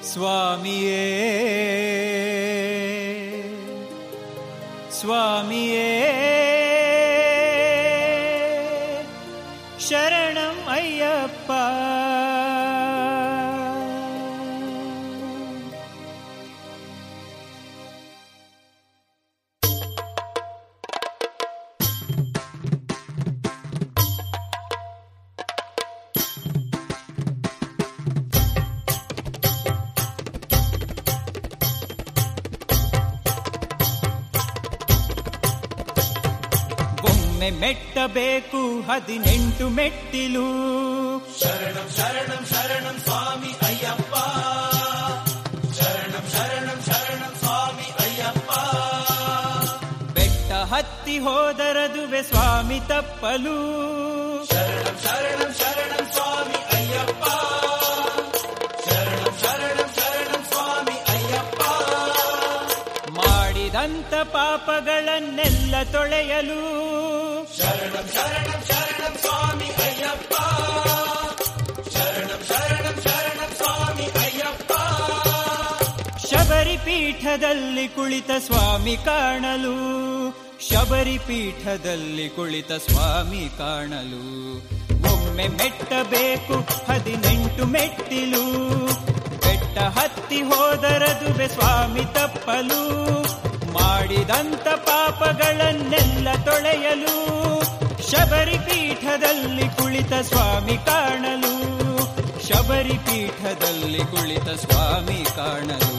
ಸ್ವಾಮಿಯೇ ಸ್ವಾಮಿಯೇ ಶರಣಂ ಅಯ್ಯಪ್ಪ ಒಮ್ಮೆ ಮೆಟ್ಟಬೇಕು ಹದಿನೆಂಟು ಮೆಟ್ಟಿಲು ಶರಣಂ ಶರಣಂ ಶರಣಂ ಸ್ವಾಮಿ ಅಯ್ಯಪ್ಪ ಶರಣಂ ಶರಣಂ ಶರಣಂ ಸ್ವಾಮಿ ಅಯ್ಯಪ್ಪ ಬೆಟ್ಟ ಹತ್ತಿ ಹೋದರದುವೆ ಸ್ವಾಮಿ ತಪ್ಪಲು ಶರಣಂ ಶರಣಂ ಶರಣಂ ಸ್ವಾಮಿ ಅಯ್ಯಪ್ಪ ಶರಣಂ ಶರಣಂ ಶರಣಂ ಸ್ವಾಮಿ ಅಯ್ಯಪ್ಪ ಮಾಡಿದಂತ ಪಾಪಗಳನ್ನೆಲ್ಲ ತೊಳೆಯಲು ಶರಣಂ ಶರಣಂ ಶರಣಂ ಸ್ವಾಮಿ ಅಯ್ಯಪ್ಪ ಶರಣಂ ಶರಣಂ ಶರಣಂ ಸ್ವಾಮಿ ಅಯ್ಯಪ್ಪ ಶಬರಿ ಪೀಠದಲ್ಲಿ ಕುಳಿತ ಸ್ವಾಮಿ ಕಾಣಲು ಶಬರಿ ಪೀಠದಲ್ಲಿ ಕುಳಿತ ಸ್ವಾಮಿ ಕಾಣಲು ಒಮ್ಮೆ ಮೆಟ್ಟಬೇಕು ಹದಿನೆಂಟು ಮೆಟ್ಟಿಲು ಬೆಟ್ಟ ಹತ್ತಿ ಹೋದರದುವೆ ಸ್ವಾಮಿ ತಪ್ಪಲು ಮಾಡಿದಂತ ಪಾಪಗಳನ್ನೆಲ್ಲ ತೊಳೆಯಲು ಶಬರಿ ಪೀಠದಲ್ಲಿ ಕುಳಿತ ಸ್ವಾಮಿ ಕಾಣಲು ಶಬರಿ ಪೀಠದಲ್ಲಿ ಕುಳಿತ ಸ್ವಾಮಿ ಕಾಣಲು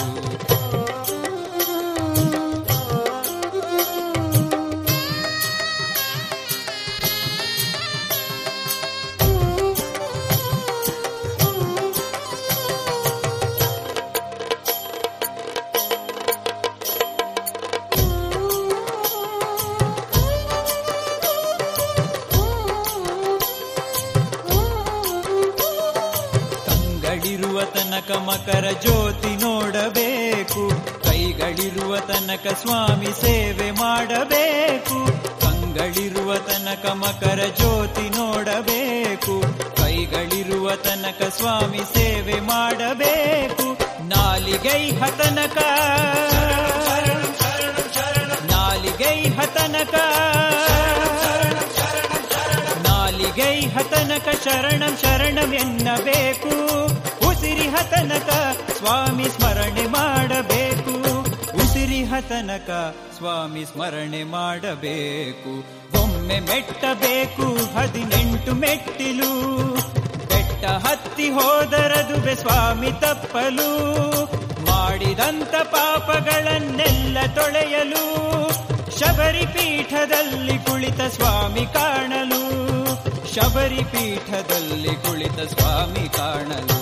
ಕಂಗಳಿರುವ ತನಕ ಮಕರ ಜ್ಯೋತಿ ನೋಡಬೇಕು ಕೈಗಳಿರುವ ತನಕ ಸ್ವಾಮಿ ಸೇವೆ ಮಾಡಬೇಕು ಕಂಗಳಿರುವ ತನಕ ಮಕರ ಜ್ಯೋತಿ ನೋಡಬೇಕು ಕೈಗಳಿರುವ ತನಕ ಸ್ವಾಮಿ ಸೇವೆ ಮಾಡಬೇಕು ನಾಲಿಗೈ ಹತನಕ ನಾಲಿಗೈ ಹತನಕ ನಾಲಿಗೈ ಹತನಕ ಶರಣಂ ಶರಣಂ ಎನ್ನಬೇಕು ಉಸಿರಿ ಹತನಕ ಸ್ವಾಮಿ ಸ್ಮರಣೆ ಮಾಡಬೇಕು ಉಸಿರಿ ಹತನಕ ಸ್ವಾಮಿ ಸ್ಮರಣೆ ಮಾಡಬೇಕು ಒಮ್ಮೆ ಮೆಟ್ಟಬೇಕು ಹದಿನೆಂಟು ಮೆಟ್ಟಿಲು ಬೆಟ್ಟ ಹತ್ತಿ ಹೋದರದುವೆ ಸ್ವಾಮಿ ತಪ್ಪಲು ಮಾಡಿದಂತ ಪಾಪಗಳನ್ನೆಲ್ಲ ತೊಳೆಯಲು ಶಬರಿ ಪೀಠದಲ್ಲಿ ಕುಳಿತ ಸ್ವಾಮಿ ಕಾಣಲು ಶಬರಿ ಪೀಠದಲ್ಲಿ ಕುಳಿತ ಸ್ವಾಮಿ ಕಾಣಲು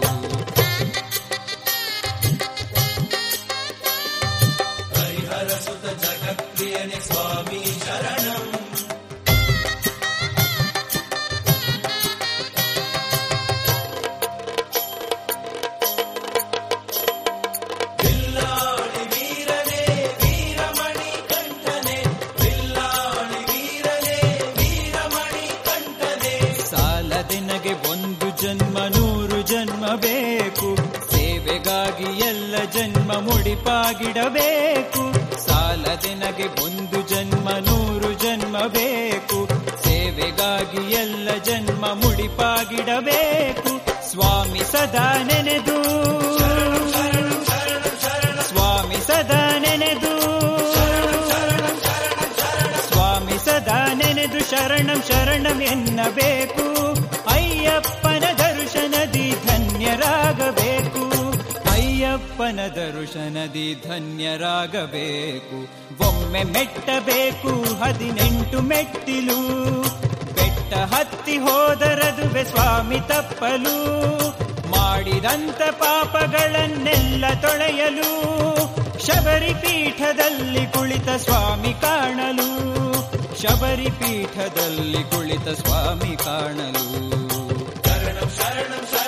ಹರಿಹರ ಸುತ ಜಗತ್ಪ್ರಿಯನೆ ಸ್ವಾಮಿ ಶರಣಂ ಬಿಲ್ಲಾಳಿ ವೀರನೇ ವೀರಮಣಿ ಕಂಠನೆ ಬಿಲ್ಲಾಳಿ ವೀರನೇ ವೀರಮಣಿ ಕಂಠನೆ ಸಾಲದೆನಗೆ ಒಂದು ಜನ್ಮ ನೂರು ಜನ್ಮ ಬೇಕು ಸೇವೆಗಾಗಿ ಎಲ್ಲ ಜನ್ಮ ಮುಡಿಪಾಗಿಡಬೇಕು ಸಾಲದೆನಗೆ ಒಂದು ಜನ್ಮ ನೂರು ಜನ್ಮ ಬೇಕು ಸೇವೆಗಾಗಿ ಎಲ್ಲ ಜನ್ಮ ಮುಡಿಪಾಗಿಡಬೇಕು ಸ್ವಾಮಿ ಸದಾ ನೆನೆದು ಸ್ವಾಮಿ ಸದಾ ನೆನೆದು ಸ್ವಾಮಿ ಸದಾ ನೆನೆದು ಶರಣಂ ಶರಣಂ ಎನ್ನಬೇಕು ಅಯ್ಯಪ್ಪನ ದರ್ಶನದಿ ಧನ್ಯರಾಗಬೇಕು ಅಯ್ಯಪ್ಪನ ದರ್ಶನದಿ ಧನ್ಯರಾಗಬೇಕು ಒಮ್ಮೆ ಮೆಟ್ಟಬೇಕು ಹದಿನೆಂಟು ಮೆಟ್ಟಿಲು ಬೆಟ್ಟ ಹತ್ತಿ ಹೋದರದುವೆ ಸ್ವಾಮಿ ತಪ್ಪಲು ಮಾಡಿದಂತ ಪಾಪಗಳನ್ನೆಲ್ಲ ತೊಳೆಯಲು ಶಬರಿ ಪೀಠದಲ್ಲಿ ಕುಳಿತ ಸ್ವಾಮಿ ಕಾಣಲು ಶಬರಿ ಪೀಠದಲ್ಲಿ ಕುಳಿತ ಸ್ವಾಮಿ ಕಾಣಲು ಶರಣಂ ಶರಣಂ